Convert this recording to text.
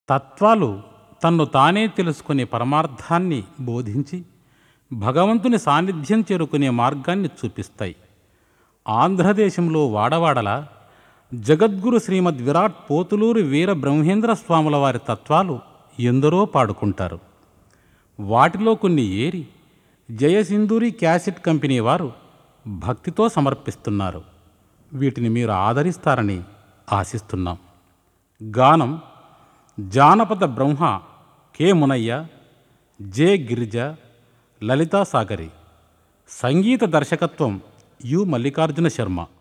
తత్వాలు తన్ను తానే తెలుసుకునే పరమార్థాన్ని బోధించి భగవంతుని సాన్నిధ్యం చేరుకునే మార్గాన్ని చూపిస్తాయి ఆంధ్రదేశంలో వాడవాడల జగద్గురు శ్రీమద్ విరాట్ పోతులూరి వీర బ్రహ్మేంద్ర స్వాముల వారి తత్వాలు ఎందరో పాడుకుంటారు వాటిలో కొన్ని ఏరి జయసింధూరి క్యాసెట్ కంపెనీ వారు భక్తితో సమర్పిస్తున్నారు వీటిని మీరు ఆదరిస్తారని ఆశిస్తున్నాం గానం జానపద బ్రహ్మ కె మునయ్య జె గిరిజ లలితా సాగరి సంగీత దర్శకత్వం యు మల్లికార్జున శర్మ